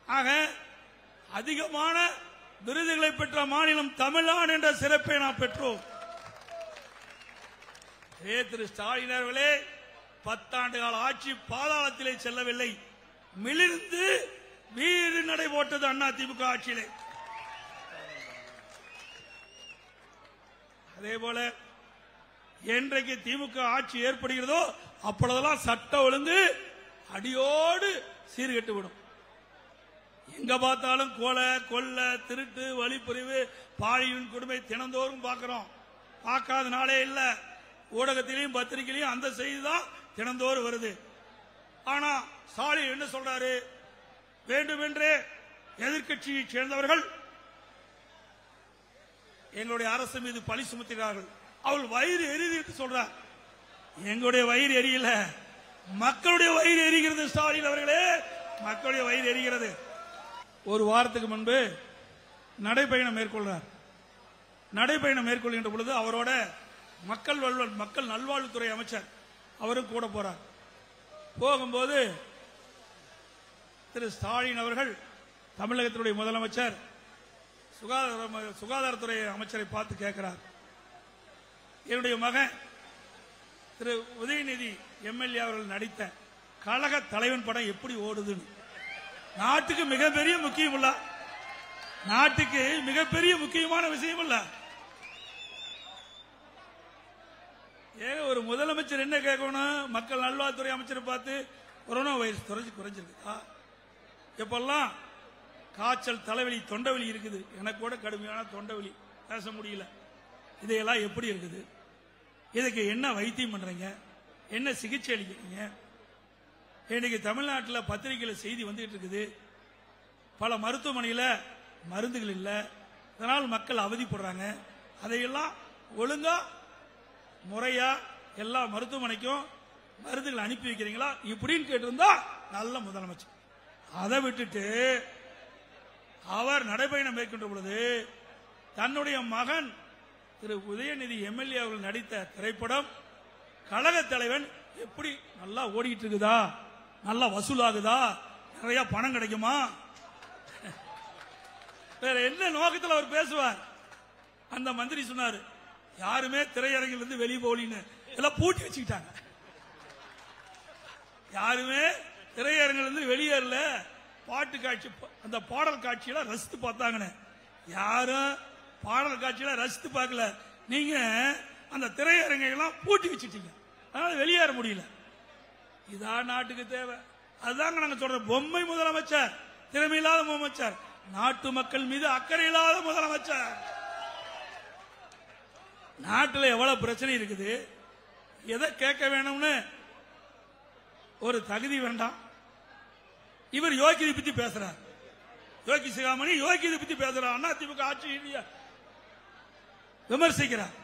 ஆக அதிகமான விருதுகளை பெற்ற மாநிலம் தமிழ்நாடு என்ற சிறப்பை நாம் பெற்றோம் ஏ திரு ஸ்டாலின் அவர்களே பத்தாண்டு கால ஆட்சி பாதாளத்திலே செல்லவில்லை மிளிர்ந்து வீறு நடை போட்டது அண்ணா திமுக ஆட்சியிலே அதே போல என்றைக்கு திமுக ஆட்சி ஏற்படுகிறதோ அப்பொழுதெல்லாம் சட்ட ஒழுங்கு அடியோடு சீர்கெட்டு விடும் எங்க பார்த்தாலும் கொலை கொள்ளை திருட்டு வழிப்பறிவு பாலியல் கொடுமை தினந்தோறும் பார்க்கிறோம் பார்க்காத நாளே இல்ல ஊடகத்திலையும் பத்திரிகையிலையும் அந்த செய்தி தான் தினந்தோறும் வருது ஆனா ஸ்டாலின் என்ன சொல்றாரு வேண்டுமென்றே எதிர்க்கட்சியை சேர்ந்தவர்கள் எங்களுடைய அரசு மீது பழி சுமத்துகிறார்கள் அவள் வயிறு எரியுது என்று சொல்றார் எங்களுடைய வயிறு எரியல மக்களுடைய வயிறு எரிகிறது ஸ்டாலின் அவர்களே மக்களுடைய வயிறு எரிகிறது ஒரு வாரத்துக்கு முன்பு நடைபயணம் மேற்கொள்றார் நடைபயணம் மேற்கொள்கின்ற பொழுது அவரோட மக்கள் வல்வ மக்கள் நல்வாழ்வுத்துறை அமைச்சர் அவரும் கூட போறார் போகும்போது திரு ஸ்டாலின் அவர்கள் தமிழகத்தினுடைய முதலமைச்சர் சுகாதார சுகாதாரத்துறை அமைச்சரை பார்த்து கேட்கிறார் என்னுடைய மகன் திரு உதயநிதி எம்எல்ஏ அவர்கள் நடித்த கழக தலைவன் படம் எப்படி ஓடுதுன்னு நாட்டுக்கு மிகப்பெரிய முக்கியம் இல்ல நாட்டுக்கு மிகப்பெரிய முக்கியமான விஷயம் இல்ல ஏங்க ஒரு முதலமைச்சர் என்ன கேட்கணும் மக்கள் நல்வாழ்வுத்துறை அமைச்சரை பார்த்து கொரோனா வைரஸ் குறைஞ்சு குறைஞ்சிருக்குதா எப்பெல்லாம் காய்ச்சல் தலைவலி தொண்டவலி இருக்குது எனக்கு கூட கடுமையான தொண்டவலி பேச முடியல இதையெல்லாம் எப்படி இருக்குது இதுக்கு என்ன வைத்தியம் பண்றீங்க என்ன சிகிச்சை அளிக்கிறீங்க இன்னைக்கு தமிழ்நாட்டில் பத்திரிகையில் செய்தி வந்துகிட்டு இருக்குது பல மருத்துவமனையில் மருந்துகள் இல்லை இதனால் மக்கள் அவதிப்படுறாங்க அதையெல்லாம் ஒழுங்கா முறையா எல்லா மருத்துவமனைக்கும் மருந்துகள் அனுப்பி வைக்கிறீங்களா இப்படின்னு கேட்டிருந்தா நல்ல முதலமைச்சர் அதை விட்டுட்டு அவர் நடைபயணம் மேற்கொண்ட பொழுது தன்னுடைய மகன் திரு உதயநிதி எம்எல்ஏ அவர்கள் நடித்த திரைப்படம் கழக தலைவன் எப்படி நல்லா ஓடிட்டு இருக்குதா நல்லா வசூலாகுதா நிறைய பணம் கிடைக்குமா வேற என்ன நோக்கத்தில் அவர் பேசுவார் அந்த மந்திரி சொன்னாரு யாருமே திரையரங்கில் இருந்து வெளியே போகலின்னு எல்லாம் பூட்டி வச்சுக்கிட்டாங்க யாருமே திரையரங்கில் இருந்து வெளியேறல பாட்டு காட்சி அந்த பாடல் காட்சியில ரசித்து பார்த்தாங்கன்னு யாரும் பாடல் காட்சியில ரசித்து பார்க்கல நீங்க அந்த திரையரங்கை எல்லாம் பூட்டி வச்சுட்டீங்க அதனால வெளியேற முடியல இதான் நாட்டுக்கு தேவை அதுதாங்க நாங்க சொல்றோம் பொம்மை முதலமைச்சர் திறமை இல்லாத முதலமைச்சர் நாட்டு மக்கள் மீது அக்கறை இல்லாத முதலமைச்சர் நாட்டில் எவ்வளவு பிரச்சனை இருக்குது எதை கேட்க வேணும்னு ஒரு தகுதி வேண்டாம் இவர் யோகிதை பத்தி பேசுறார் யோகி சிகாமணி யோகிதை பத்தி பேசுறார் அண்ணா திமுக ஆட்சி விமர்சிக்கிறார்